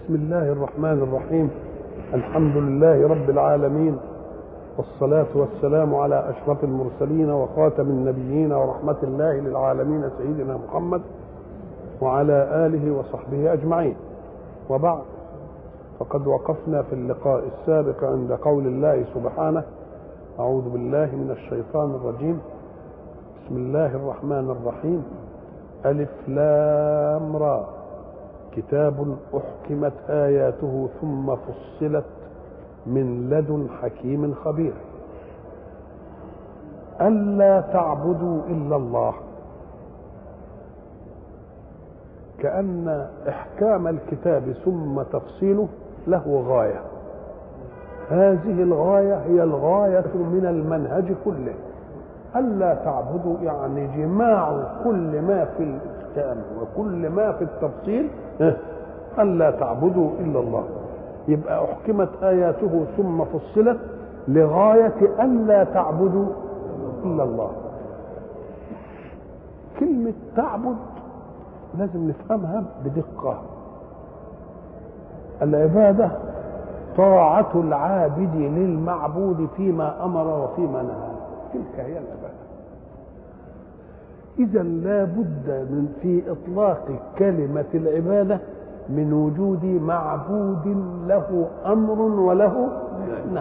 بسم الله الرحمن الرحيم الحمد لله رب العالمين والصلاة والسلام على أشرف المرسلين وخاتم النبيين ورحمة الله للعالمين سيدنا محمد وعلى آله وصحبه أجمعين وبعد فقد وقفنا في اللقاء السابق عند قول الله سبحانه أعوذ بالله من الشيطان الرجيم بسم الله الرحمن الرحيم ألف لام را كتاب أحكمت آياته ثم فصلت من لدن حكيم خبير ألا تعبدوا إلا الله كأن إحكام الكتاب ثم تفصيله له غاية هذه الغاية هي الغاية من المنهج كله ألا تعبدوا يعني جماع كل ما في الإحكام وكل ما في التفصيل ألا تعبدوا إلا الله يبقى أحكمت آياته ثم فصلت لغاية ألا تعبدوا إلا الله كلمة تعبد لازم نفهمها بدقة العبادة طاعة العابد للمعبود فيما أمر وفيما نهى تلك هي العبادة إذا لا بد من في إطلاق كلمة العبادة من وجود معبود له أمر وله نهي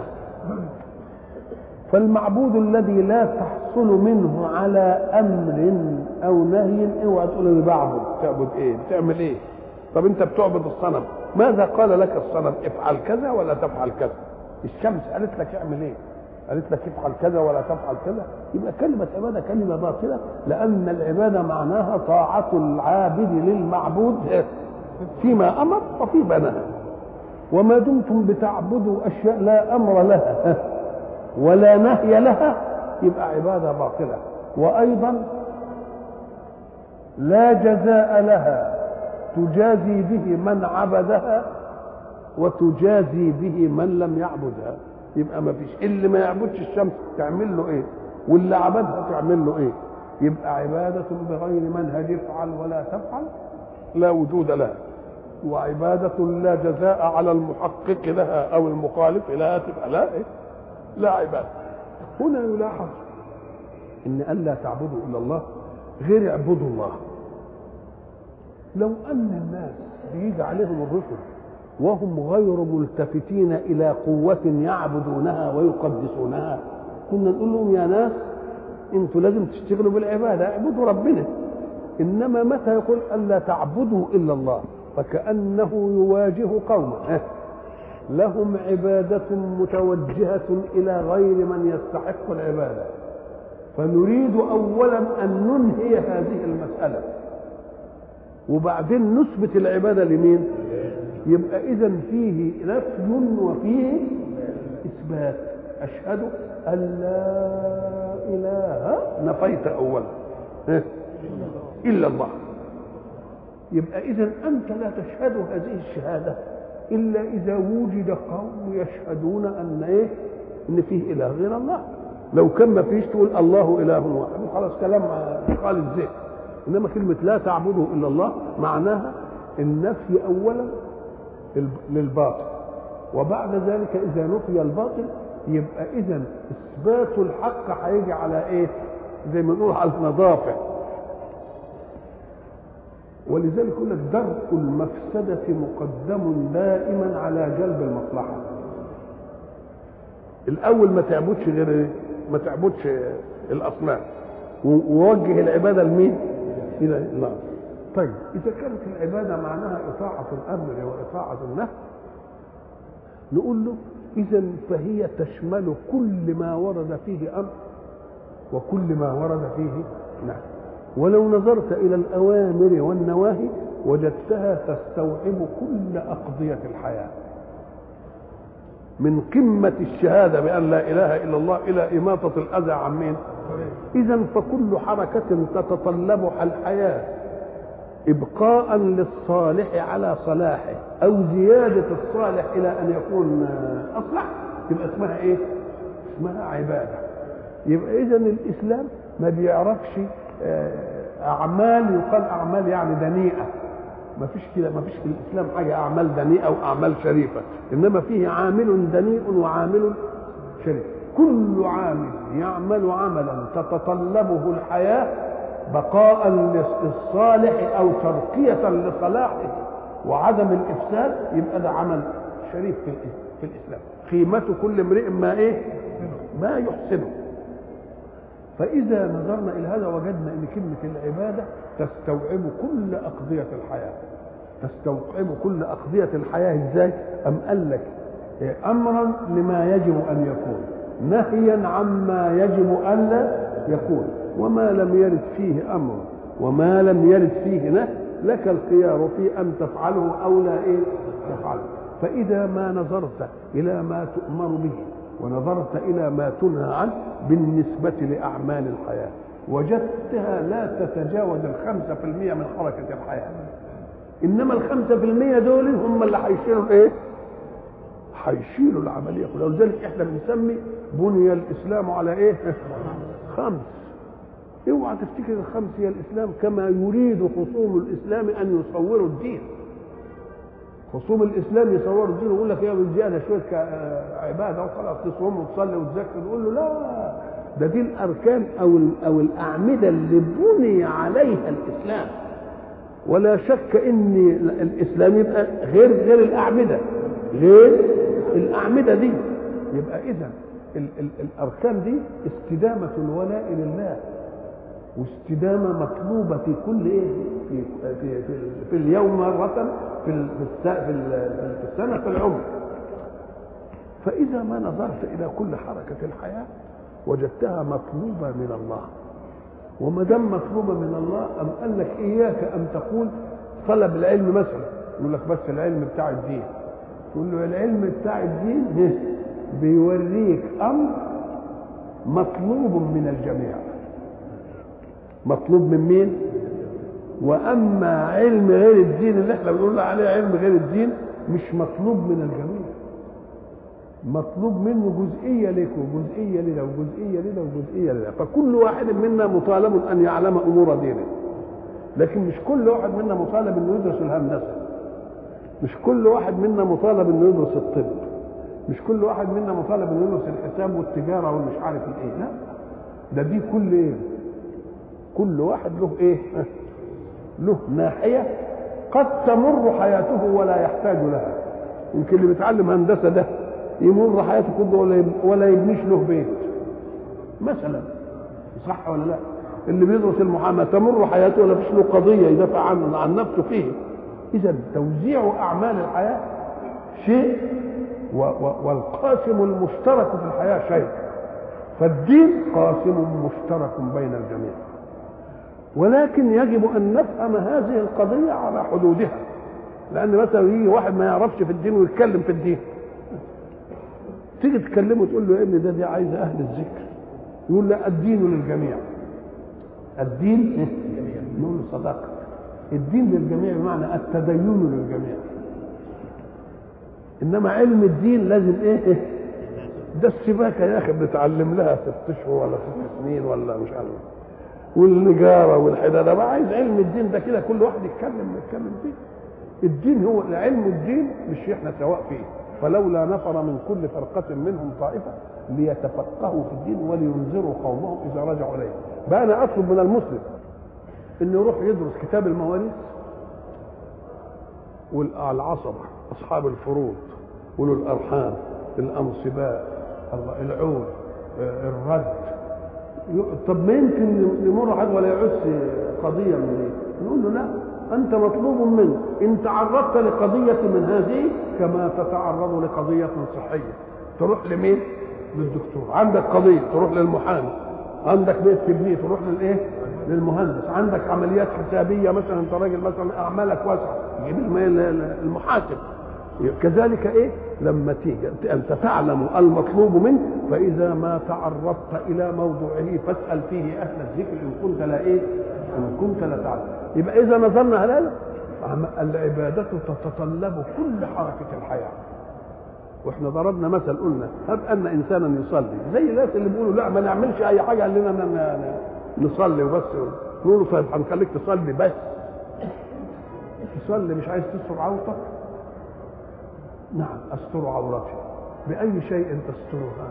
فالمعبود الذي لا تحصل منه على أمر أو نهي اوعى تقول أنا بعبد تعبد إيه؟ بتعمل إيه؟ طب أنت بتعبد الصنم ماذا قال لك الصنم؟ افعل كذا ولا تفعل كذا؟ الشمس قالت لك اعمل إيه؟ قالت لك افعل كذا ولا تفعل كذا يبقى كلمة عبادة كلمة باطلة لأن العبادة معناها طاعة العابد للمعبود فيما أمر وفيما نهى وما دمتم بتعبدوا أشياء لا أمر لها ولا نهي لها يبقى عبادة باطلة وأيضا لا جزاء لها تجازي به من عبدها وتجازي به من لم يعبدها يبقى ما فيش اللي ما يعبدش الشمس تعمل له ايه واللي عبدها تعمل له ايه يبقى عبادة بغير منهج افعل ولا تفعل لا وجود لها وعبادة لا جزاء على المحقق لها أو المخالف لها تبقى لا إيه؟ لا عبادة هنا يلاحظ إن ألا تعبدوا إلا الله غير اعبدوا الله لو أن الناس بيجي عليهم الرسل وهم غير ملتفتين إلى قوة يعبدونها ويقدسونها كنا نقول لهم يا ناس انتوا لازم تشتغلوا بالعبادة اعبدوا ربنا إنما متى يقول ألا تعبدوا إلا الله فكأنه يواجه قوما لهم عبادة متوجهة إلى غير من يستحق العبادة فنريد أولا أن ننهي هذه المسألة وبعدين نثبت العبادة لمين يبقى إذا فيه نفي وفيه إثبات أشهد أن لا إله نفيت أولا إلا الله يبقى إذا أنت لا تشهد هذه الشهادة إلا إذا وجد قوم يشهدون أن إيه؟ إن فيه إله غير الله لو كان ما فيش تقول الله إله واحد خلاص كلام قال الذهن إنما كلمة لا تعبده إلا الله معناها النفي أولا للباطل وبعد ذلك إذا نفي الباطل يبقى إذا إثبات الحق هيجي على إيه؟ زي ما نقول على النظافة ولذلك يقول لك درء المفسدة مقدم دائما على جلب المصلحة الأول ما تعبدش غير ما تعبدش الأصنام ووجه العبادة لمين؟ إلى الله طيب إذا كانت العبادة معناها إطاعة الأمر وإطاعة النهي نقول له إذا فهي تشمل كل ما ورد فيه أمر وكل ما ورد فيه نهي ولو نظرت إلى الأوامر والنواهي وجدتها تستوعب كل أقضية الحياة من قمة الشهادة بأن لا إله إلا الله إلى إماطة الأذى عن مين؟ إذا فكل حركة تتطلبها الحياة إبقاء للصالح على صلاحه أو زيادة الصالح إلى أن يكون أصلح يبقى اسمها إيه؟ اسمها عبادة يبقى إذا الإسلام ما بيعرفش أعمال يقال أعمال يعني دنيئة ما فيش كده ما فيش في الاسلام حاجه اعمال دنيئه واعمال شريفه انما فيه عامل دنيء وعامل شريف كل عامل يعمل عملا تتطلبه الحياه بقاء للصالح او ترقيه لصلاحه وعدم الافساد يبقى ده عمل شريف في في الاسلام قيمه كل امرئ ما ايه ما يحسنه فاذا نظرنا الى هذا وجدنا ان كلمه العباده تستوعب كل اقضيه الحياه تستوعب كل اقضيه الحياه ازاي ام قال لك امرا لما يجب ان يكون نهيا عما يجب الا يكون وما لم يرد فيه امر وما لم يرد فيه نهي لك الخيار في ان تفعله او لا ايه تفعله فاذا ما نظرت الى ما تؤمر به ونظرت الى ما تنهى عنه بالنسبه لاعمال الحياه وجدتها لا تتجاوز الخمسة في المية من حركة الحياة إنما الخمسة في المية دول هم اللي هيشيلوا الإيه؟ هيشيلوا العملية كلها ولذلك إحنا بنسمي بني الإسلام على إيه؟ خمس اوعى تفتكر الخمس هي الإسلام كما يريد خصوم الإسلام أن يصوروا الدين خصوم الاسلام يصوروا الدين ويقول لك يا بالزياده شويه عباده وخلاص تصوم وتصلي وتزكي نقول له لا ده دي الاركان او او الاعمده اللي بني عليها الاسلام ولا شك ان الاسلام يبقى غير غير الاعمده غير الاعمده دي يبقى اذا ال ال الاركان دي استدامه الولاء لله واستدامه مطلوبه في كل ايه في في في, في اليوم مره في في السنه في العمر فاذا ما نظرت الى كل حركه الحياه وجدتها مطلوبة من الله وما دام مطلوبة من الله أم قال لك إياك أن تقول طلب العلم مثلا يقول لك بس العلم بتاع الدين تقول له العلم بتاع الدين بيوريك أمر مطلوب من الجميع مطلوب من مين؟ وأما علم غير الدين اللي احنا بنقول عليه علم غير الدين مش مطلوب من الجميع مطلوب منه جزئية لك وجزئية لنا وجزئية لنا وجزئية لنا فكل واحد منا مطالب أن يعلم أمور دينه لكن مش كل واحد منا مطالب أنه يدرس الهندسة مش كل واحد منا مطالب أنه يدرس الطب مش كل واحد منا مطالب أنه يدرس الحساب والتجارة والمش عارف الإيه لا ده دي كل إيه كل واحد له إيه له ناحية قد تمر حياته ولا يحتاج لها يمكن اللي بيتعلم هندسة ده يمر حياته كله ولا ولا يبنيش له بيت مثلا صح ولا لا اللي بيدرس المحاماه تمر حياته ولا فيش له قضيه يدافع عن عن نفسه فيه اذا توزيع اعمال الحياه شيء و و والقاسم المشترك في الحياه شيء فالدين قاسم مشترك بين الجميع ولكن يجب ان نفهم هذه القضيه على حدودها لان مثلا يجي واحد ما يعرفش في الدين ويتكلم في الدين تيجي تكلمه تقول له يا ابني ده دي عايزه اهل الذكر يقول لا الدين للجميع الدين نقول صداقه الدين للجميع بمعنى التدين للجميع انما علم الدين لازم ايه ده السباكه يا اخي بنتعلم لها ست اشهر ولا ست سنين ولا مش عارف والنجاره والحداده بقى عايز علم الدين ده كده كل واحد يتكلم يتكلم فيه الدين هو علم الدين مش احنا سواء فيه فلولا نفر من كل فرقة منهم طائفة ليتفقهوا في الدين ولينذروا قومهم إذا رجعوا إليه بقى أنا أطلب من المسلم إنه يروح يدرس كتاب المواريث والعصبة أصحاب الفروض أولو الأرحام الأنصباء العون الرد طب ما يمكن يمر حد ولا يعس قضية من دي نقول له لا أنت مطلوب منك إن تعرضت لقضية من هذه كما تتعرض لقضية صحية تروح لمين؟ للدكتور عندك قضية تروح للمحامي عندك بيت تبنيه تروح للايه؟ للمهندس عندك عمليات حسابية مثلا أنت راجل مثلا أعمالك واسعة تجيب المحاسب كذلك ايه لما تيجي انت تعلم المطلوب منك فاذا ما تعرضت الى موضوعه فاسال فيه اهل الذكر ان كنت لا ايه ان كنت لا تعلم يبقى اذا نظرنا على هذا العبادة تتطلب كل حركة الحياة واحنا ضربنا مثل قلنا هب ان انسانا يصلي زي الناس اللي بيقولوا لا ما نعملش اي حاجه قال لنا نصلي وبس نقول له طيب هنخليك تصلي بس تصلي مش عايز تستر عورتك نعم استر عورتي باي شيء تسترها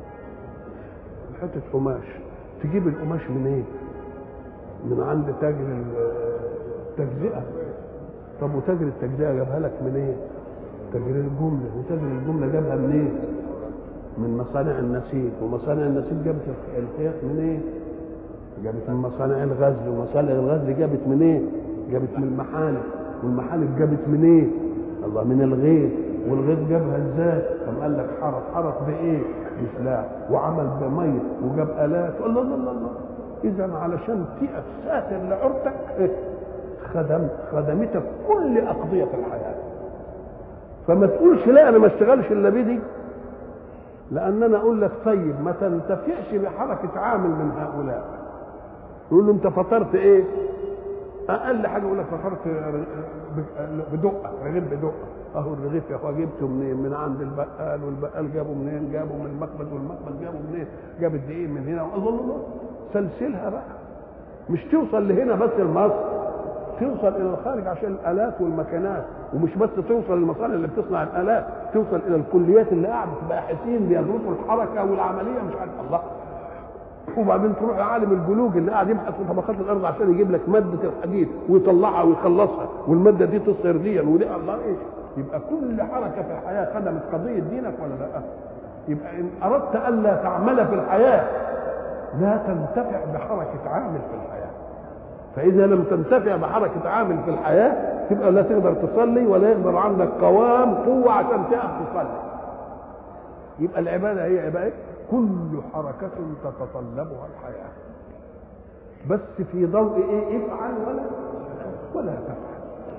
بحته قماش تجيب القماش منين إيه؟ من عند تاجر التجزئه طب وتاجر التجزئه جابها لك منين إيه؟ تاجر الجمله وتاجر الجمله جابها منين إيه؟ من مصانع النسيج ومصانع النسيج جابت الخيط منين إيه؟ جابت من مصانع الغزل ومصانع الغزل جابت منين إيه؟ جابت من المحالق والمحالق جابت منين إيه؟ الله من الغيط والغيط جابها ازاي؟ قام قال لك حرف حرف بايه؟ بسلاح وعمل بميه وجاب الات الله الله الله, الله. اذا علشان تقف ساتر لعورتك إيه؟ خدم خدمتك كل اقضيه الحياه فما تقولش لا انا ما اشتغلش الا بدي لان انا اقول لك طيب ما تنتفعش بحركه عامل من هؤلاء يقول له انت فطرت ايه اقل حاجه يقول لك فطرت بدقه رغيف بدقه اهو الرغيف يا اخويا جبته منين من عند البقال والبقال جابه منين جابه من المخبز والمخبز جابه منين جاب الدقيق من هنا الله الله سلسلها بقى مش توصل لهنا بس لمصر توصل الى الخارج عشان الالات والمكانات ومش بس توصل للمصانع اللي بتصنع الالات توصل الى الكليات اللي قاعده باحثين بيدرسوا الحركه والعمليه مش عارف الله وبعدين تروح لعالم الجلوج اللي قاعد يبحث في طبقات الارض عشان يجيب لك ماده الحديد ويطلعها ويخلصها والماده دي تصهر دي ودي الله ايش يبقى كل حركه في الحياه خدمت قضيه دينك ولا لا؟ يبقى ان اردت الا تعمل في الحياه لا تنتفع بحركه عامل في الحياه فاذا لم تنتفع بحركه عامل في الحياه تبقى لا تقدر تصلي ولا يقدر عندك قوام قوه عشان تقف تصلي يبقى العباده هي عباده كل حركه تتطلبها الحياه بس في ضوء ايه افعل ولا ولا تفعل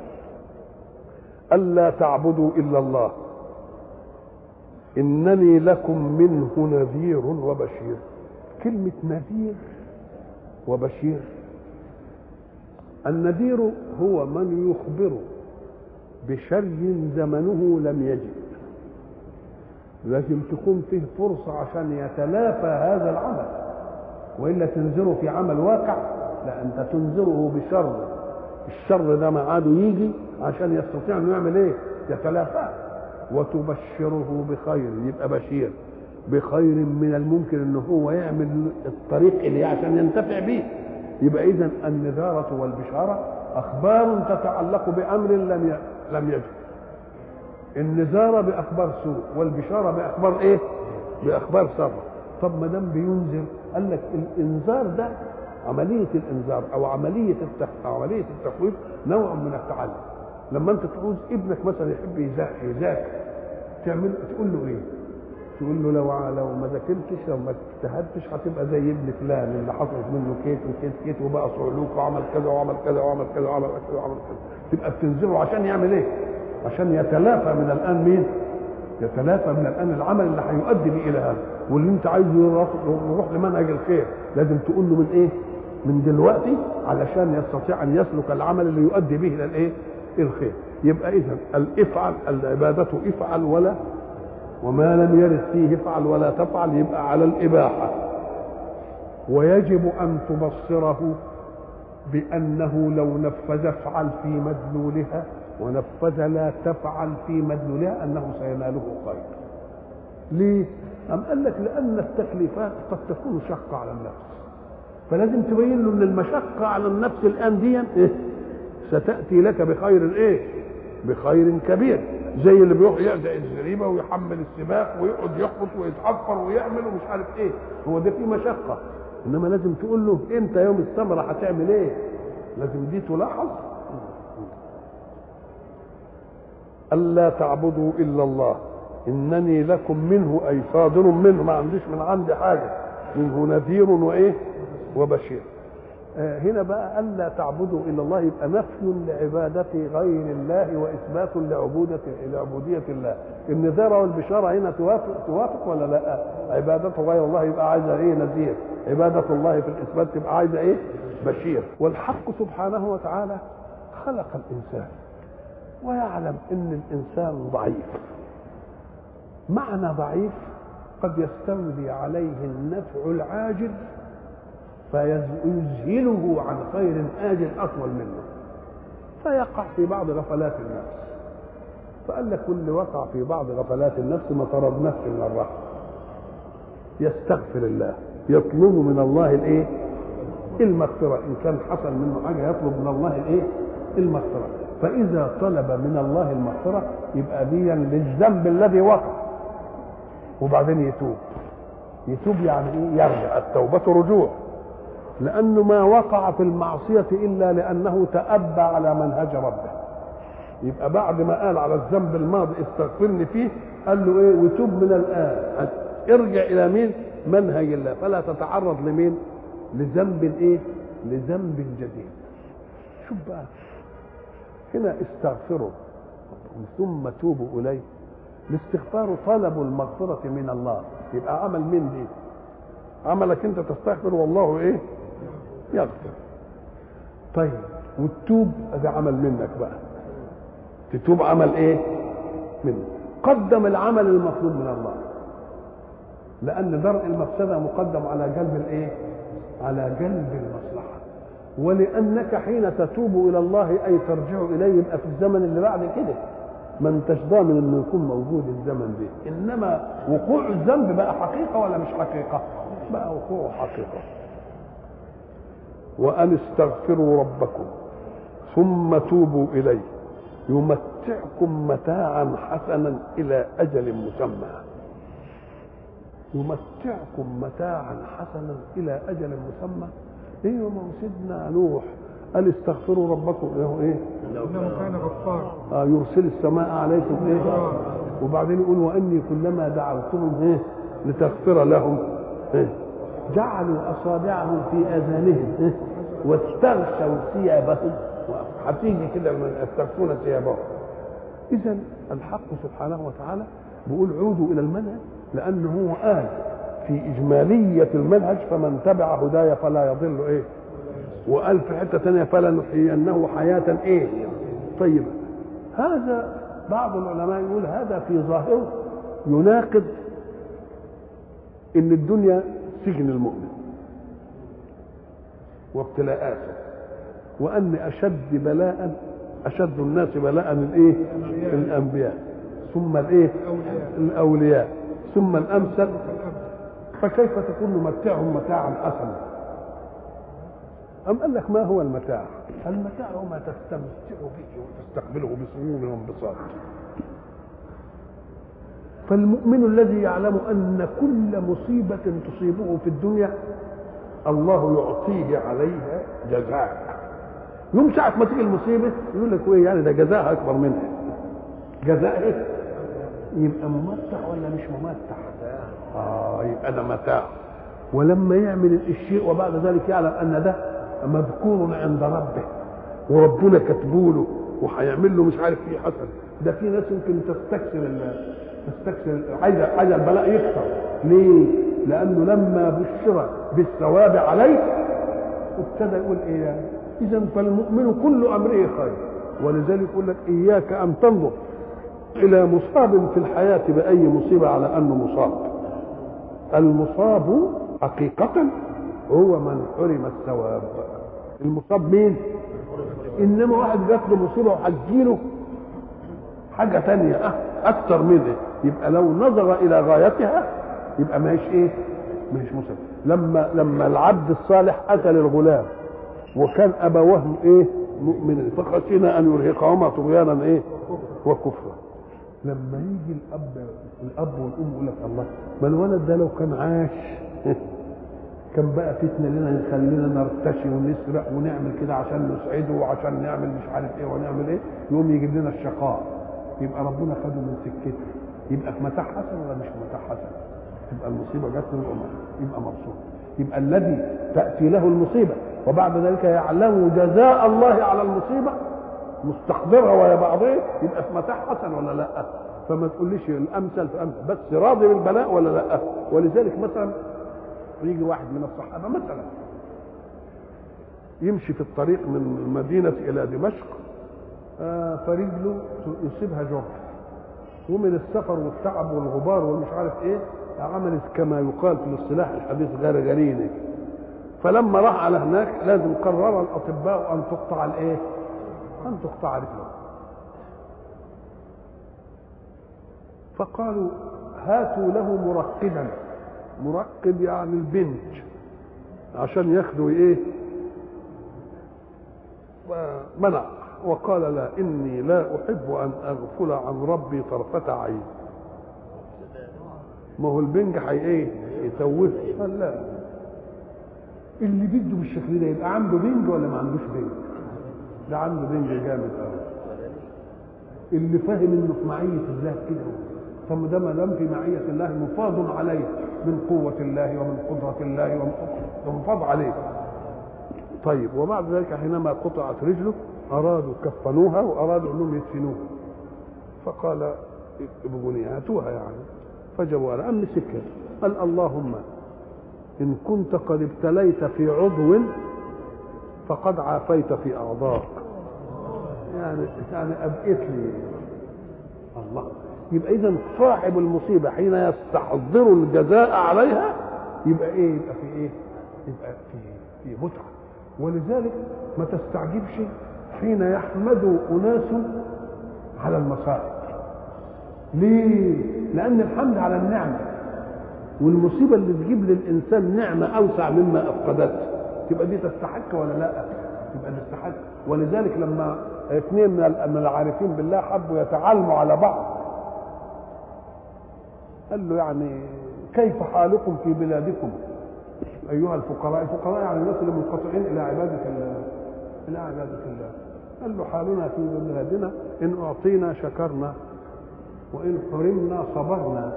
ألا تعبدوا إلا الله إنني لكم منه نذير وبشير كلمة نذير وبشير النذير هو من يخبر بشر زمنه لم يجد لازم تكون فيه فرصة عشان يتلافى هذا العمل وإلا تنذره في عمل واقع لا أنت تنذره بشر الشر ده معاده يجي عشان يستطيع انه يعمل ايه؟ يتلافاه وتبشره بخير يبقى بشير بخير من الممكن ان هو يعمل الطريق اللي عشان ينتفع به يبقى اذا النذارة والبشارة اخبار تتعلق بامر لم لم يجد النذارة باخبار سوء والبشارة باخبار ايه؟ باخبار سر طب ما دام بينذر قال لك الانذار ده عملية الإنذار أو عملية التخ... أو عملية التخويف نوع من التعلم لما أنت تعوز ابنك مثلا يحب يذاكر تعمل تقول له إيه؟ تقول له لو لو ما ذاكرتش لو ما اجتهدتش هتبقى زي ابن فلان اللي حصلت منه كيت وكيت كيت وبقى صعلوك وعمل كذا وعمل كذا وعمل كذا وعمل كذا وعمل كذا تبقى بتنذره عشان يعمل ايه؟ عشان يتلافى من الان مين؟ يتلافى من الان العمل اللي هيؤدي به الى هذا واللي انت عايزه يروح, يروح لمنهج الخير لازم تقول له من ايه؟ من دلوقتي علشان يستطيع ان يسلك العمل اللي يؤدي به الى الايه؟ الخير يبقى اذا الافعل العباده افعل ولا وما لم يرد فيه افعل ولا تفعل يبقى على الاباحه ويجب ان تبصره بانه لو نفذ افعل في مدلولها ونفذ لا تفعل في مدلولها انه سيناله خير ليه أم قال لك لأن التكليفات قد تكون شقة على النفس فلازم تبين له ان المشقه على النفس الان دي إيه؟ ستاتي لك بخير ايه؟ بخير كبير زي اللي بيروح يعزق الزريبه ويحمل السباق ويقعد يحفظ ويتحفر ويعمل ومش عارف ايه هو ده فيه مشقه انما لازم تقول له انت يوم الثمره هتعمل ايه؟ لازم دي تلاحظ ألا تعبدوا إلا الله إنني لكم منه أي صادر منه ما عنديش من عندي حاجة منه نذير وإيه وبشير آه هنا بقى ألا تعبدوا إلا الله يبقى نفي لعبادة غير الله وإثبات لعبودة لعبودية الله النذارة والبشارة هنا توافق توافق ولا لا عبادة غير الله يبقى عايزة إيه نذير عبادة الله في الإثبات تبقى عايزة إيه بشير والحق سبحانه وتعالى خلق الإنسان ويعلم ان الانسان ضعيف معنى ضعيف قد يستولي عليه النفع العاجل فيذهله عن خير آجل أطول منه فيقع في بعض غفلات النفس فقال لك كل وقع في بعض غفلات النفس ما طردناش من الرحمة يستغفر الله يطلب من الله الايه المغفرة إن كان حصل منه حاجة يطلب من الله الايه المغفرة فإذا طلب من الله المغفرة يبقى ديا للذنب الذي وقع وبعدين يتوب يتوب يعني ايه يرجع التوبة رجوع لأنه ما وقع في المعصية إلا لأنه تأبى على منهج ربه يبقى بعد ما قال على الذنب الماضي استغفرني فيه قال له ايه وتوب من الآن ارجع إلى مين منهج الله فلا تتعرض لمين لذنب ايه لذنب جديد شوف بقى هنا استغفروا ثم توبوا اليه الاستغفار طلب المغفرة من الله يبقى عمل مين دي عملك انت تستغفر والله ايه يغفر طيب والتوب ده عمل منك بقى تتوب عمل ايه منك قدم العمل المطلوب من الله لان درء المفسده مقدم على جلب الايه على جلب المصلحه ولانك حين تتوب الى الله اي ترجع اليه يبقى في الزمن اللي بعد كده ما انتش ضامن انه يكون موجود الزمن ده انما وقوع الذنب بقى حقيقه ولا مش حقيقه بقى وقوع حقيقه وان استغفروا ربكم ثم توبوا اليه يمتعكم متاعا حسنا الى اجل مسمى يمتعكم متاعا حسنا الى اجل مسمى ايه ما هو سيدنا نوح قال استغفروا ربكم له ايه انه كان غفارا آه يرسل السماء عليكم ايه وبعدين يقول واني كلما دعوتهم ايه لتغفر لهم إيه؟ جعلوا اصابعهم في اذانهم إيه؟ واستغشوا ثيابهم هتيجي كده من يستغشون ثيابهم اذا الحق سبحانه وتعالى بيقول عودوا الى المنهج لانه هو قال في اجماليه المنهج فمن تبع هداي فلا يضل ايه وقال في حته ثانيه فلنحيينه حياه ايه طيبه هذا بعض العلماء يقول هذا في ظاهره يناقض ان الدنيا سجن المؤمن وابتلاءاته وان اشد بلاء اشد الناس بلاء الايه الانبياء ثم الايه الاولياء ثم الامثل فكيف تكون نمتعهم متاعا حسنا أم قال لك ما هو المتاع المتاع هو ما تستمتع به وتستقبله بسرور وانبساط فالمؤمن الذي يعلم أن كل مصيبة تصيبه في الدنيا الله يعطيه عليها جزاء يوم ساعة ما تيجي المصيبة يقول لك ايه يعني ده جزاء أكبر منها جزاء ايه؟ يبقى ممتع ولا مش ممتع؟ اه يبقى ده متاع ولما يعمل الشيء وبعد ذلك يعلم ان ده مذكور عند ربه وربنا كاتبه له وهيعمل له مش عارف ايه حسن ده في ناس يمكن تستكثر تستكثر عايزه عايزه البلاء يكثر ليه؟ لانه لما بشر بالثواب عليه ابتدى يقول ايه يعني؟ اذا فالمؤمن كل امره خير ولذلك يقول لك اياك ان تنظر الى مصاب في الحياه باي مصيبه على انه مصاب المصاب حقيقة هو من حرم الثواب المصاب مين انما واحد جات له مصيبه وهتجيله حاجه تانية أه اكتر منها يبقى لو نظر الى غايتها يبقى ما هيش ايه ما هيش مصيبه لما لما العبد الصالح اتى للغلام وكان ابواه ايه مؤمنين فخشينا ان يرهقهما طغيانا ايه وكفرا لما يجي الاب الاب والام يقول لك الله ما الولد ده لو كان عاش كان بقى فتنه لنا يخلينا نرتشي ونسرق ونعمل كده عشان نسعده وعشان نعمل مش عارف ايه ونعمل ايه يقوم يجيب لنا الشقاء يبقى ربنا خده من سكته يبقى في متاع حسن ولا مش في متاع حسن يبقى المصيبه جت له يبقى يبقى مبسوط يبقى الذي تاتي له المصيبه وبعد ذلك يعلم جزاء الله على المصيبه مستحضرها ويا بعضها يبقى في متاع حسن ولا لا فما تقوليش الامثل في امثل بس راضي بالبلاء ولا لا ولذلك مثلا يجي واحد من الصحابه مثلا يمشي في الطريق من المدينه الى دمشق آه فرجله يصيبها جرح ومن السفر والتعب والغبار والمش عارف ايه عملت كما يقال في الاصطلاح الحديث غرغرينه فلما راح على هناك لازم قرر الاطباء ان تقطع الايه أن تقطع رجله فقالوا هاتوا له مرقدا مرقد يعني البنت عشان ياخدوا ايه منع وقال لا اني لا احب ان اغفل عن ربي طرفه عين ما هو البنج حي ايه يتوه قال لا اللي بده بالشكل ده يبقى عنده بنج ولا ما عندوش بنج ده عنده بنج جامد قوي اللي فاهم انه في معيه الله كده ثم ده ما دام في معيه الله مفاض عليه من قوه الله ومن قدره الله ومن مفاض عليه طيب وبعد ذلك حينما قطعت رجله ارادوا كفنوها وارادوا انهم يدفنوها فقال ابغوني هاتوها يعني فجابوا على أم سكر قال اللهم إن كنت قد ابتليت في عضو فقد عافيت في أعضاء يعني يعني أبقيت لي الله يبقى إذا صاحب المصيبة حين يستحضر الجزاء عليها يبقى إيه يبقى في إيه يبقى في في متعة ولذلك ما تستعجبش حين يحمد أناس على المصائب ليه؟ لأن الحمد على النعمة والمصيبة اللي تجيب للإنسان نعمة أوسع مما أفقدته تبقى دي تستحق ولا لا؟ تبقى تستحق ولذلك لما اثنين من العارفين بالله حبوا يتعالموا على بعض قال له يعني كيف حالكم في بلادكم أيها الفقراء الفقراء يعني الناس اللي منقطعين إلى عبادة الله إلى عبادة الله قال له حالنا في بلادنا إن أعطينا شكرنا وإن حرمنا صبرنا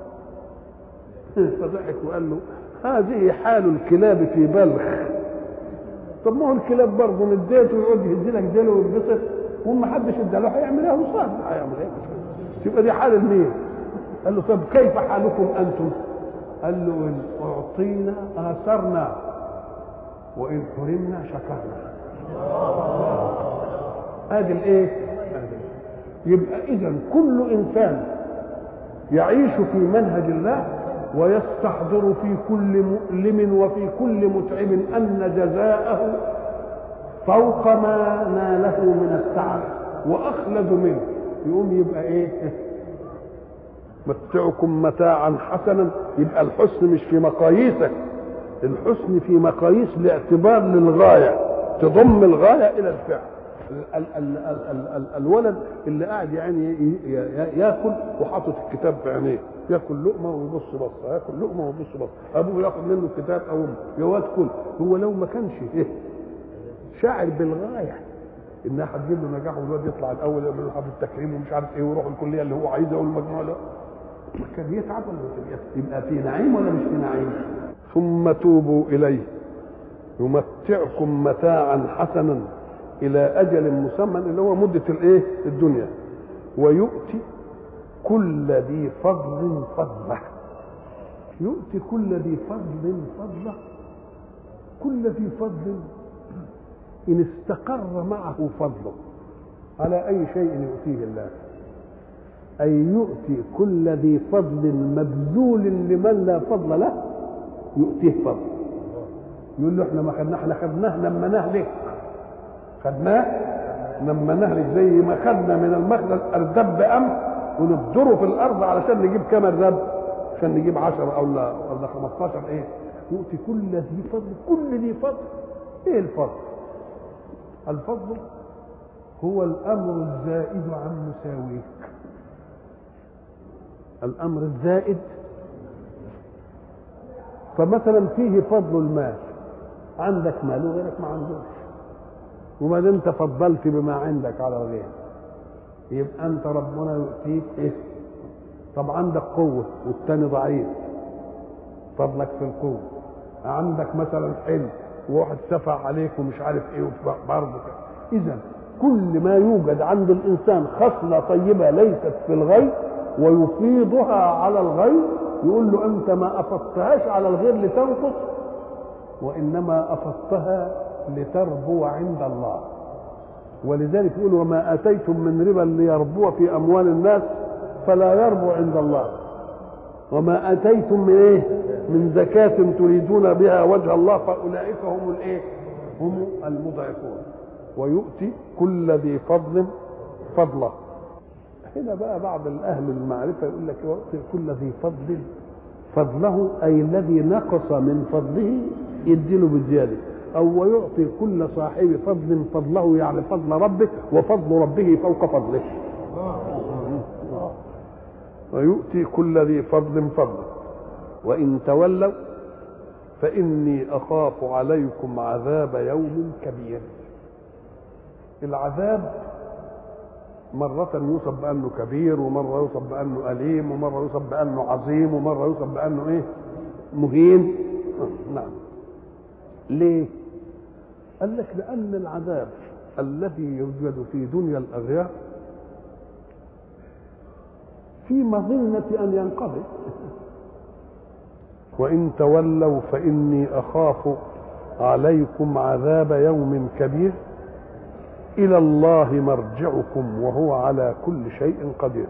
فضحك وقال له هذه حال الكلاب في بلخ طب ما هو الكلاب برضه نديته ويقعد يهز لك ديله وينبسط وما حدش اداله هيعمل ايه وصاد هيعمل ايه يبقى دي حال المين قال له طب كيف حالكم انتم قال له ان اعطينا اثرنا وان حرمنا شكرنا ادي الايه يبقى اذا كل انسان يعيش في منهج الله ويستحضر في كل مؤلم وفي كل متعب ان جزاءه فوق ما ناله من التعب واخلد منه يقوم يبقى ايه متعكم متاعا حسنا يبقى الحسن مش في مقاييسك الحسن في مقاييس الاعتبار للغايه تضم الغايه الى الفعل ال ال ال ال ال الولد اللي قاعد يعني ياكل وحاطط الكتاب في عينيه ياكل لقمه ويبص بصه ياكل لقمه ويبص بصه ابوه ياخد منه الكتاب او امه يا واد كل هو لو ما كانش ايه شاعر بالغايه انها هتجيب له نجاح والواد يطلع الاول يعمل له حفل التكريم ومش عارف ايه ويروح الكليه اللي هو عايزها والمجموعه له ما كان يتعب ولا يبقى في نعيم ولا مش في نعيم ثم توبوا اليه يمتعكم متاعا حسنا الى اجل مسمى اللي هو مده الايه الدنيا ويؤتي كل ذي فضل فضله يؤتي كل ذي فضل فضله كل ذي فضل ان استقر معه فضله على اي شيء يؤتيه الله اي يؤتي كل ذي فضل مبذول لمن لا فضل له يؤتيه فضل يقول له احنا ما خدناه احنا خدناه لما نهلك خدناه لما نهلك زي ما خدنا من المخزن اردب امس ونبدره في الارض علشان نجيب كام الرب عشان نجيب 10 او لا ولا 15 ايه يؤتي كل ذي فضل كل ذي فضل ايه الفضل الفضل هو الامر الزائد عن مساويك الامر الزائد فمثلا فيه فضل المال عندك مال وغيرك ما عندوش وما دام تفضلت بما عندك على الغير يبقى انت ربنا يؤتيك ايه طب عندك قوه والتاني ضعيف فضلك في القوه عندك مثلا حلم وواحد سفع عليك ومش عارف ايه برضه اذا كل ما يوجد عند الانسان خصله طيبه ليست في الغير ويفيضها على الغير يقول له انت ما افضتهاش على الغير لتنقص وانما افضتها لتربو عند الله ولذلك يقول وما اتيتم من ربا ليربو في اموال الناس فلا يربو عند الله وما اتيتم من ايه من زكاة تريدون بها وجه الله فاولئك هم الايه هم المضعفون ويؤتي كل ذي فضل فضله هنا بقى بعض الاهل المعرفه يقول لك يؤتي كل ذي فضل فضله اي الذي نقص من فضله يديله بزياده او ويعطي كل صاحب فضل فضله يعني فضل ربه وفضل ربه فوق فضله ويؤتي كل ذي فضل فضله وان تولوا فاني اخاف عليكم عذاب يوم كبير العذاب مرة يوصف بأنه كبير ومرة يوصف بأنه أليم ومرة يوصف بأنه عظيم ومرة يوصف بأنه إيه مهين نعم ليه قال لك لأن العذاب الذي يوجد في دنيا الأغيار في مظنة أن ينقضي وإن تولوا فإني أخاف عليكم عذاب يوم كبير إلى الله مرجعكم وهو على كل شيء قدير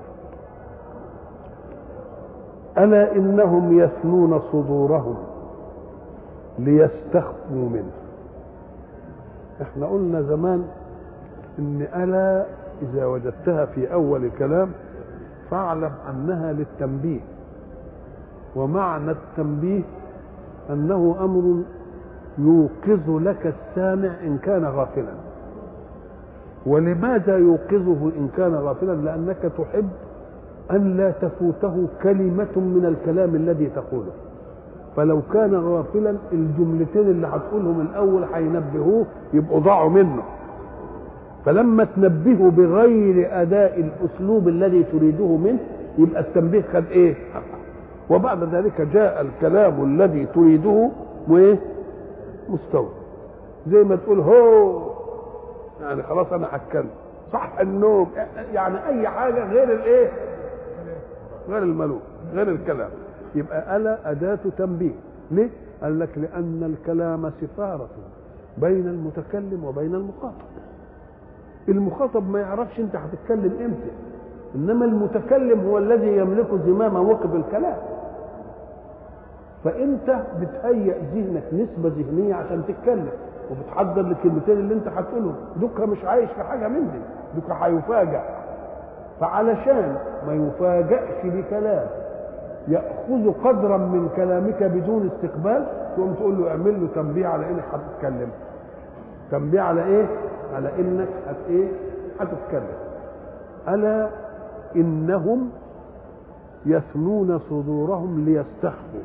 ألا إنهم يثنون صدورهم ليستخفوا منه احنا قلنا زمان ان ألا إذا وجدتها في أول الكلام فاعلم أنها للتنبيه ومعنى التنبيه أنه أمر يوقظ لك السامع إن كان غافلا ولماذا يوقظه إن كان غافلا لأنك تحب أن لا تفوته كلمة من الكلام الذي تقوله فلو كان غافلا الجملتين اللي هتقولهم الأول هينبهوه يبقوا ضاعوا منه فلما تنبهه بغير أداء الأسلوب الذي تريده منه يبقى التنبيه خد إيه وبعد ذلك جاء الكلام الذي تريده وايه مستوى زي ما تقول هو يعني خلاص انا هتكلم صح النوم يعني اي حاجه غير الايه غير الملوك غير الكلام يبقى الا اداه تنبيه ليه قال لك لان الكلام سفاره بين المتكلم وبين المخاطب المخاطب ما يعرفش انت هتتكلم امتى انما المتكلم هو الذي يملك زمام موقف الكلام فانت بتهيئ ذهنك نسبه ذهنيه عشان تتكلم وبتحضر الكلمتين اللي انت هتقولهم دوكا مش عايش في حاجه من دي دوكا هيفاجئ فعلشان ما يفاجئش بكلام ياخذ قدرا من كلامك بدون استقبال تقوم تقول له اعمل له تنبيه على انك هتتكلم تنبيه على ايه على انك هت ايه هتتكلم الا انهم يثنون صدورهم ليستخفوا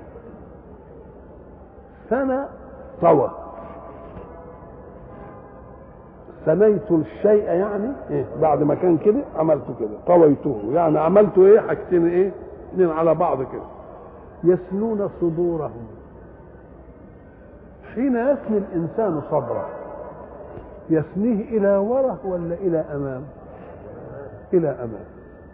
ثنى طوى ثنيت الشيء يعني إيه؟ بعد ما كان كده عملته كده طويته يعني عملته ايه حاجتين ايه اتنين على بعض كده يثنون صدورهم حين يثني الانسان صدره يثنيه الى وره ولا الى امام الى امام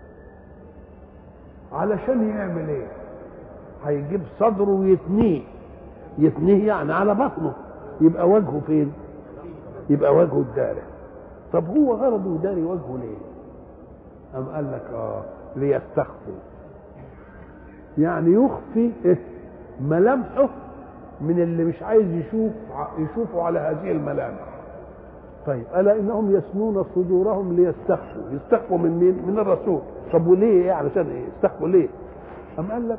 علشان يعمل ايه هيجيب صدره ويتنيه يتنيه يعني على بطنه يبقى وجهه فين يبقى وجهه الداري طب هو غرضه يداري وجهه ليه أم قال لك اه ليستخفوا يعني يخفي إيه؟ ملامحه من اللي مش عايز يشوف يشوفوا على هذه الملامح طيب الا انهم يسنون صدورهم ليستخفوا يستخفوا من مين من الرسول طب وليه ايه علشان ايه يستخفوا ليه ام قال لك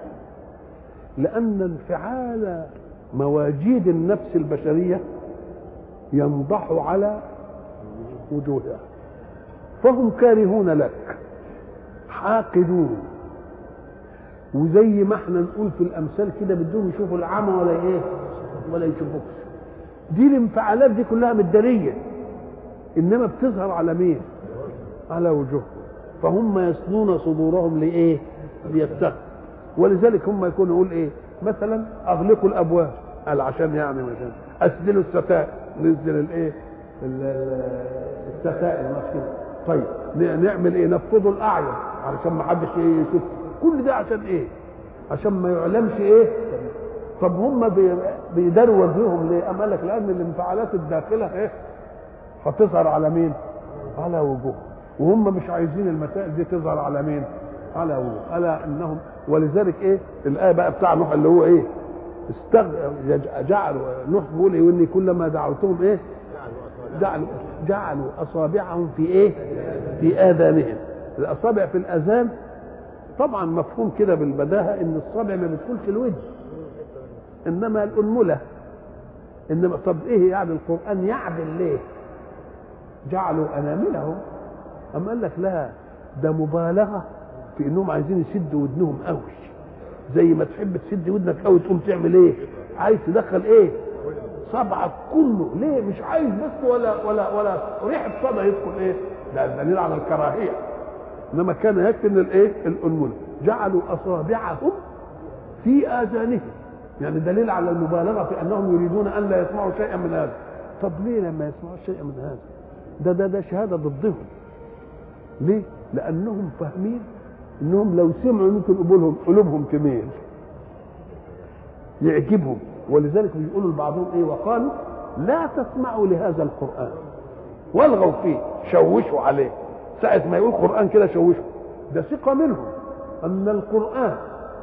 لان انفعال مواجيد النفس البشريه ينضح على وجوهها فهم كارهون لك حاقدون وزي ما احنا نقول في الامثال كده بدهم يشوفوا العمى ولا ايه ولا يشوفوكش دي الانفعالات دي كلها مداريه انما بتظهر على مين على وجوههم فهم يسنون صدورهم لايه ليستخفوا ولذلك هم يكونوا يقول ايه مثلا اغلقوا الابواب قال عشان يعني مثلا اسدلوا الستائر نزل الايه الستائر مش كده طيب نعمل ايه نفضوا الاعين علشان ما حدش ايه يشوف كل ده عشان ايه عشان ما يعلمش ايه طب هم بيداروا وجههم ليه أم قال لك لان الانفعالات الداخله ايه هتظهر على مين على وجوههم وهم مش عايزين المسائل دي تظهر على مين على وجوه الا انهم ولذلك ايه الايه بقى بتاع نوح اللي هو ايه استغ... جعلوا نوح بيقول ايه واني كلما دعوتهم ايه جعلوا جعلوا اصابعهم في ايه في اذانهم الاصابع في الاذان طبعا مفهوم كده بالبداهه ان الصابع ما بيدخلش الوجه انما الانمله انما طب ايه يعني القران يعدل ليه جعلوا اناملهم اما قال لك لا ده مبالغه في انهم عايزين يسدوا ودنهم قوي زي ما تحب تسد ودنك قوي تقوم تعمل ايه عايز تدخل ايه صبعك كله ليه مش عايز بس ولا ولا ولا ريحه صدى يدخل ايه ده دليل على الكراهيه انما كان يكفي ان الايه الانمله جعلوا اصابعهم في اذانهم يعني دليل على المبالغه في انهم يريدون ان لا يسمعوا شيئا من هذا طب ليه لما يسمعوا شيئا من هذا ده ده ده شهاده ضدهم ليه لانهم فاهمين انهم لو سمعوا ممكن قلوبهم قلوبهم تميل يعجبهم ولذلك بيقولوا لبعضهم ايه وقالوا لا تسمعوا لهذا القران والغوا فيه شوشوا عليه ساعة ما يقول قرآن كده شوشوا ده ثقة منهم أن القرآن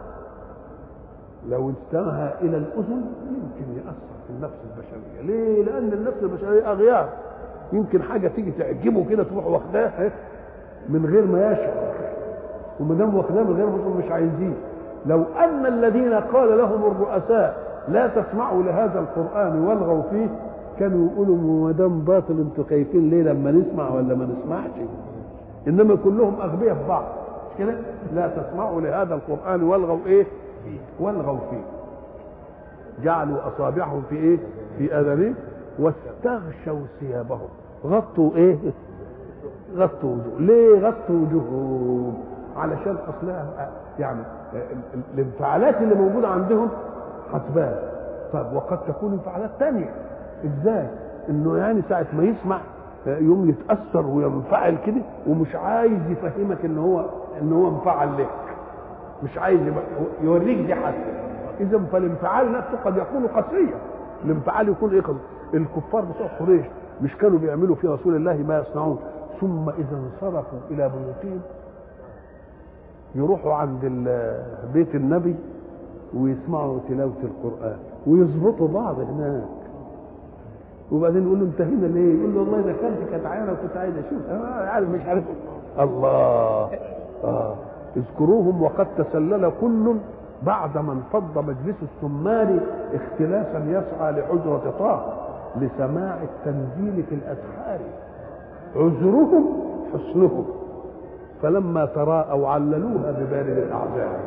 لو انتهى إلى الأذن يمكن يأثر في النفس البشرية ليه؟ لأن النفس البشرية أغيار يمكن حاجة تيجي تعجبه كده تروح واخداها من غير ما يشعر وما دام واخداه من غير ما مش عايزين لو أن الذين قال لهم الرؤساء لا تسمعوا لهذا القرآن والغوا فيه كانوا يقولوا ما دام باطل انتوا خايفين ليه لما نسمع ولا ما نسمعش انما كلهم اغبياء في بعض مش كده لا تسمعوا لهذا القران والغوا ايه والغوا فيه جعلوا اصابعهم في ايه في اذانهم واستغشوا ثيابهم غطوا ايه غطوا وجوه ليه غطوا وجوههم علشان اصلها يعني الانفعالات اللي موجوده عندهم هتبان طب وقد تكون انفعالات تانية ازاي انه يعني ساعه ما يسمع يوم يتاثر وينفعل كده ومش عايز يفهمك ان هو ان هو انفعل لك مش عايز يوريك دي حتى اذا فالانفعال نفسه قد يكون قسريا الانفعال يكون ايه قسري الكفار بتوع قريش مش كانوا بيعملوا في رسول الله ما يصنعون ثم اذا انصرفوا الى بيوتهم يروحوا عند بيت النبي ويسمعوا تلاوه القران ويظبطوا بعض هناك وبعدين يقول له انتهينا ليه؟ يقول له والله ده كانت كانت عيانه وكنت عايز اشوف انا عارف مش عارف الله اه اذكروهم وقد تسلل كل بعد ما انفض مجلس السمار اختلافا يسعى لحجرة طه لسماع التنزيل في الأسحار عذرهم حسنهم فلما تراءوا عللوها ببارد الأعذار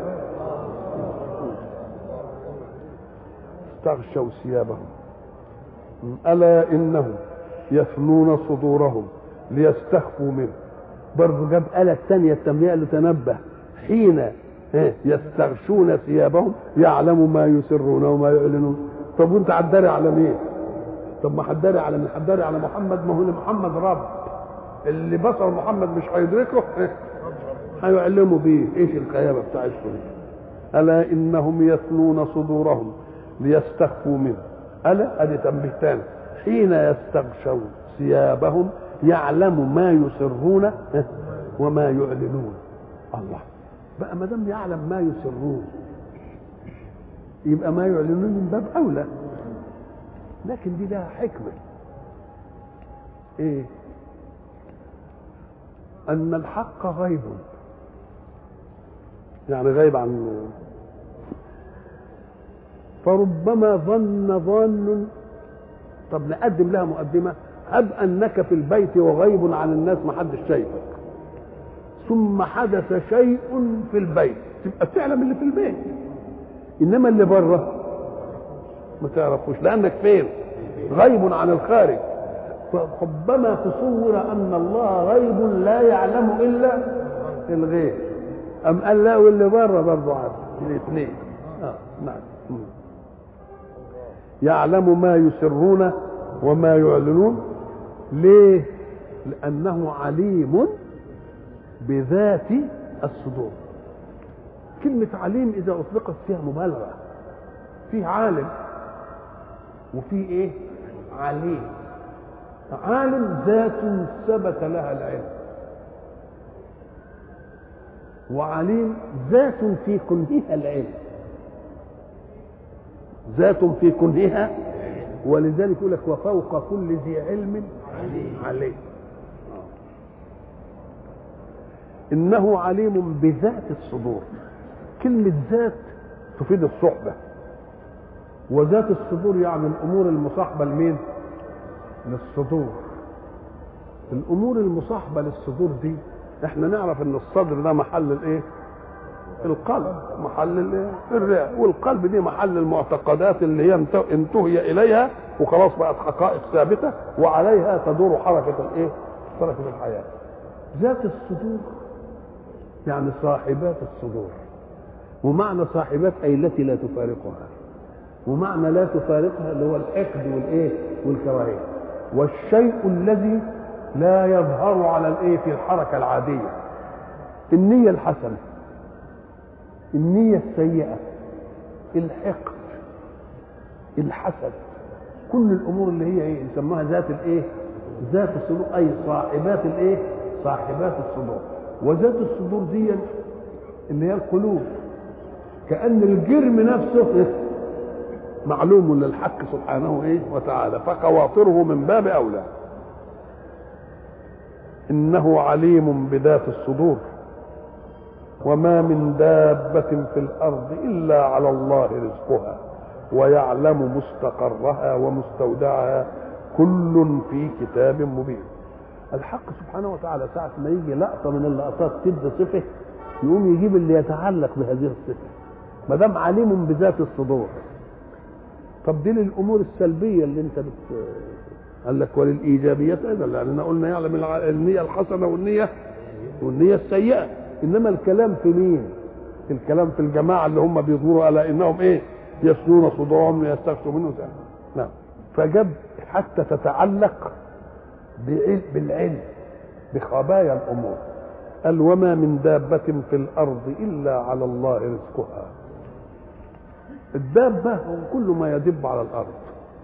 استغشوا ثيابهم ألا إنهم يثنون صدورهم ليستخفوا منه برضه جاب آلة ثانية التنبيه قال له تنبه حين يستغشون ثيابهم يعلم ما يسرون وما يعلنون طب وانت هتداري على مين؟ طب ما هتداري على مين؟ هتداري على محمد ما هو محمد رب اللي بصر محمد مش هيدركه هيعلموا بيه ايش الخيابه بتاعتكم الا انهم يثنون صدورهم ليستخفوا منه ألا أدي تنبيه تاني حين يستغشون ثيابهم يعلم ما يسرون وما يعلنون الله بقى ما دام يعلم ما يسرون يبقى ما يعلنون من باب أولى لكن دي لها حكمة إيه؟ أن الحق غيب يعني غيب عن فربما ظن ظان طب نقدم لها مقدمة هب أنك في البيت وغيب عن الناس ما حدش شايفك ثم حدث شيء في البيت تبقى تعلم اللي في البيت إنما اللي بره ما تعرفوش لأنك فين غيب عن الخارج فربما تصور أن الله غيب لا يعلم إلا الغيب أم قال لا واللي بره برضه عارف الاثنين آه نعم يعلم ما يسرون وما يعلنون ليه لانه عليم بذات الصدور كلمة عليم إذا أطلقت فيها مبالغة فيه عالم وفيه إيه؟ عليم عالم ذات ثبت لها العلم وعليم ذات في كنهها العلم ذات في كنهها ولذلك يقول لك وفوق كل ذي علم عليم انه عليم بذات الصدور كلمه ذات تفيد الصحبه وذات الصدور يعني الامور المصاحبه لمين للصدور الامور المصاحبه للصدور دي احنا نعرف ان الصدر ده محل الايه القلب محل الايه الرئه والقلب دي محل المعتقدات اللي هي انت- انتهي اليها وخلاص بقت حقائق ثابته وعليها تدور حركه الايه حركه الحياه ذات الصدور يعني صاحبات الصدور ومعنى صاحبات اي التي لا تفارقها ومعنى لا تفارقها اللي هو الحقد والايه والكراهيه والشيء الذي لا يظهر على الايه في الحركه العاديه النيه الحسنه النيه السيئه الحقد الحسد كل الامور اللي هي ايه يسموها ذات الايه ذات الصدور اي صاحبات الايه صاحبات الصدور وذات الصدور دي اللي هي القلوب كان الجرم نفسه معلوم للحق سبحانه ايه وتعالى فخواطره من باب اولى انه عليم بذات الصدور وما من دابة في الأرض إلا على الله رزقها ويعلم مستقرها ومستودعها كل في كتاب مبين الحق سبحانه وتعالى ساعة ما يجي لقطة من اللقطات تدي صفة يقوم يجيب اللي يتعلق بهذه الصفة ما دام عليم بذات الصدور طب دي للأمور السلبية اللي أنت بت قال لك وللإيجابيات أيضا لأننا قلنا يعلم الع- النية الحسنة والنية والنية السيئة إنما الكلام في مين؟ الكلام في الجماعة اللي هم بيظهروا على إنهم إيه؟ يسنون صدورهم ليستغفروا منه سهل. نعم فجاب حتى تتعلق بعل- بالعلم بخبايا الأمور قال وما من دابة في الأرض إلا على الله رزقها الدابة هو كل ما يدب على الأرض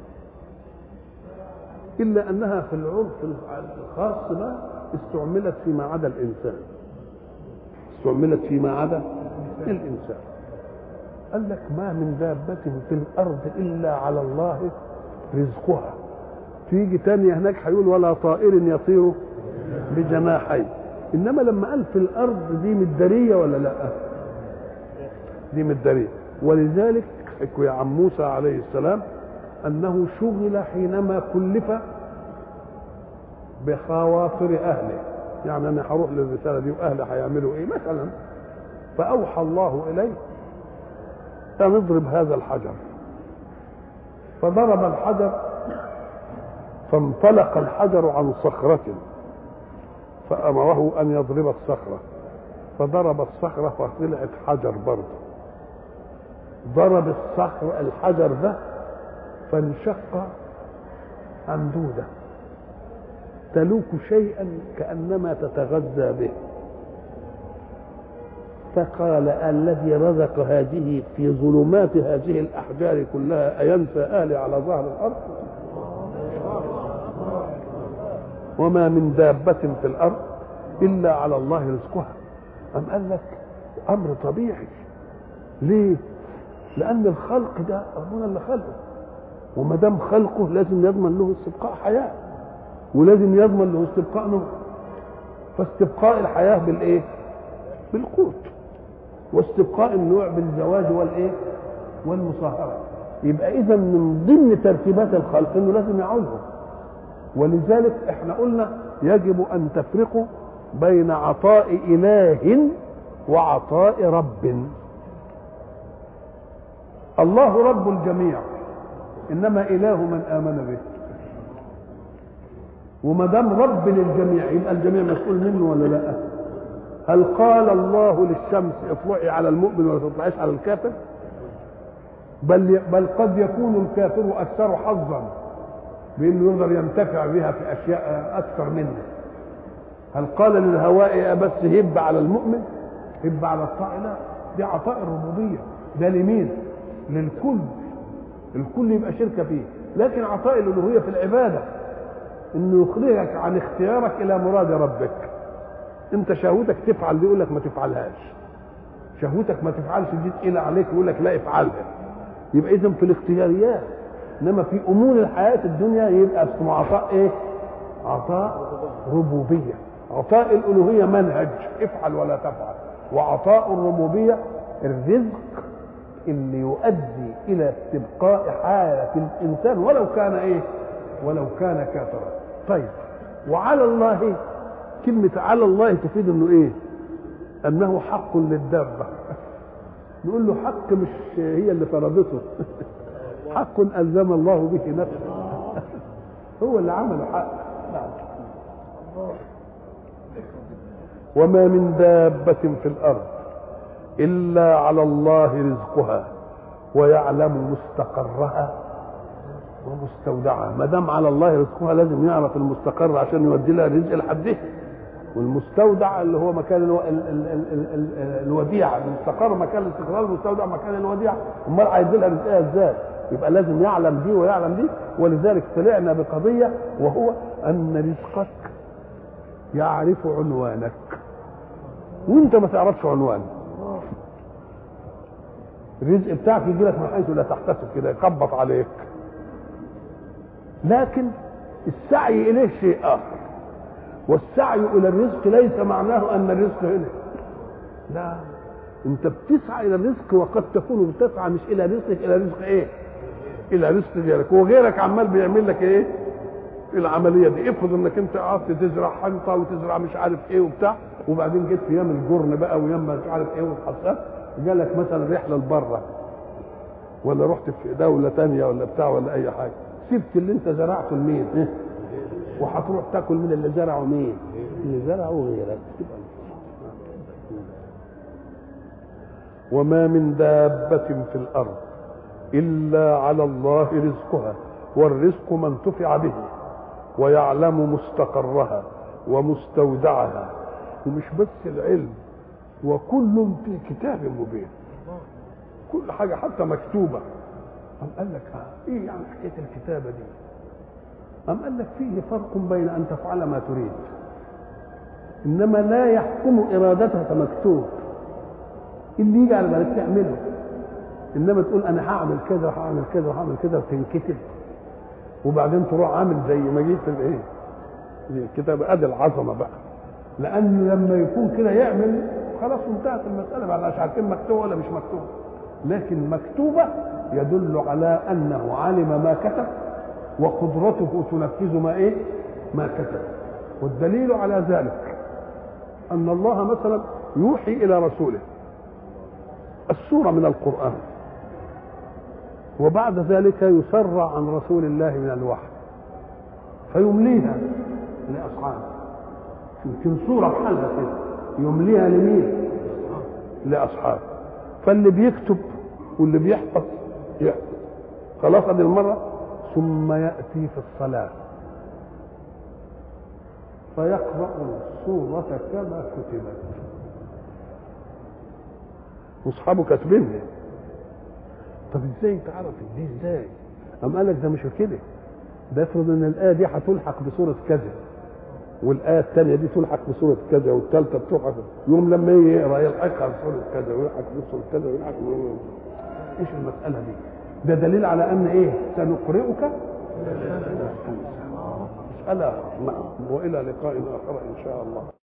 إلا أنها في العرف الخاص بقى استعملت فيما عدا الإنسان استعملت فيما عدا الإنسان قال لك ما من دابة في الأرض إلا على الله رزقها تيجي تانية هناك هيقول ولا طائر يطير بجناحين إنما لما قال في الأرض دي مدارية ولا لا دي مدارية ولذلك حكوا عن موسى عليه السلام أنه شغل حينما كلف بخواطر أهله يعني أنا هروح للرسالة دي وأهلي هيعملوا إيه مثلا فأوحى الله إليه أن اضرب هذا الحجر فضرب الحجر فانطلق الحجر عن صخرة فأمره أن يضرب الصخرة فضرب الصخرة فطلعت حجر برضه ضرب الصخر الحجر ده فانشق عن دودة تلوك شيئا كأنما تتغذى به فقال الذي رزق هذه في ظلمات هذه الأحجار كلها أينسى أهلي على ظهر الأرض وما من دابة في الأرض إلا على الله رزقها أم قال لك أمر طبيعي ليه؟ لأن الخلق ده ربنا اللي خلقه وما دام خلقه لازم يضمن له استبقاء حياة ولازم يضمن له استبقاء نوع فاستبقاء الحياة بالإيه؟ بالقوت واستبقاء النوع بالزواج والإيه؟ والمصاهرة يبقى إذا من ضمن ترتيبات الخلق إنه لازم يعولهم ولذلك احنا قلنا يجب ان تفرقوا بين عطاء اله وعطاء رب الله رب الجميع انما اله من امن به وما دام رب للجميع يبقى الجميع مسؤول منه ولا لا هل قال الله للشمس اطلعي على المؤمن ولا تطلعيش على الكافر بل بل قد يكون الكافر اكثر حظا بانه يقدر ينتفع بها في اشياء اكثر منه هل قال للهواء بس هب على المؤمن هب على الطائع لا دي عطاء الربوبيه ده لمين للكل الكل يبقى شركه فيه لكن عطاء الالوهيه في العباده انه يخرجك عن اختيارك الى مراد ربك انت شهوتك تفعل دي يقول لك ما تفعلهاش شهوتك ما تفعلش دي تقيله عليك يقول لك لا افعلها يبقى اذا في الاختياريات انما في امور الحياه الدنيا يبقى اسمه عطاء ايه عطاء ربوبيه عطاء الالوهيه منهج افعل ولا تفعل وعطاء الربوبيه الرزق اللي يؤدي الى استبقاء حاله الانسان ولو كان ايه ولو كان كافرا طيب وعلى الله كلمة على الله تفيد انه ايه انه حق للدابة نقول له حق مش هي اللي فرضته حق الزم الله به نفسه هو اللي عمله حق نعم وما من دابة في الأرض إلا على الله رزقها ويعلم مستقرها ومستودعها ما دام على الله رزقها لازم يعرف المستقر عشان يودي لها رزق لحده والمستودع اللي هو مكان الو... ال... ال... ال... ال... ال... الوديعه المستقر مكان الاستقرار المستودع مكان الوديعه امال هيدي لها رزقها ازاي يبقى لازم يعلم دي ويعلم دي ولذلك طلعنا بقضيه وهو ان رزقك يعرف عنوانك وانت ما تعرفش عنوانه الرزق بتاعك يجي لك من حيث لا تحتسب كده يخبط عليك لكن السعي اليه شيء اخر والسعي الى الرزق ليس معناه ان الرزق هنا لا انت بتسعى الى الرزق وقد تكون بتسعى مش الى رزقك الى رزق ايه الى رزق غيرك وغيرك عمال بيعمل لك ايه العمليه دي افرض انك انت قعدت تزرع حنطه وتزرع مش عارف ايه وبتاع وبعدين جيت في ايام الجرن بقى وايام مش عارف ايه والحصاد جالك مثلا رحله لبره ولا رحت في دوله تانية ولا بتاع ولا اي حاجه سبت اللي انت زرعته لمين إيه؟ وهتروح تاكل من اللي زرعه مين اللي زرعه غيرك تبقى وما من دابة في الأرض إلا على الله رزقها والرزق ما انتفع به ويعلم مستقرها ومستودعها ومش بس العلم وكل في كتاب مبين كل حاجة حتى مكتوبة أم قال لك آه إيه يعني حكاية الكتابة دي أم قال لك فيه فرق بين أن تفعل ما تريد إنما لا يحكم إرادتك مكتوب اللي يجي على بالك تعمله إنما تقول أنا هعمل كذا وهعمل كذا وهعمل كذا وتنكتب وبعدين تروح عامل زي ما جيت في الإيه زي الكتاب أدي العظمة بقى لأن لما يكون كده يعمل خلاص انتهت المسألة بقى مش عارفين مكتوبة ولا مش مكتوبة لكن مكتوبة يدل على أنه علم ما كتب وقدرته تنفذ ما ايه ما كتب والدليل على ذلك ان الله مثلا يوحي الى رسوله السوره من القران وبعد ذلك يسرع عن رسول الله من الوحي فيمليها لاصحابه يمكن سوره بحالها كده يمليها لمين لاصحابه فاللي بيكتب واللي بيحفظ يحفظ خلاص ادي المره ثم يأتي في الصلاة فيقرأ السورة كما كتبت واصحابه كاتبينها طب ازاي تعرف دي ازاي؟ أم قال لك ده مش كده ده افرض ان الآية دي هتلحق بسورة كذا والآية الثانية دي تلحق بسورة كذا والثالثة بتلحق يوم لما يجي يقرأ يلحقها بسورة كذا ويلحق بسورة كذا ويلحق ايش المسألة دي؟ ده دليل على ان ايه سنقرئك مسألة نعم والى لقاء اخر ان شاء الله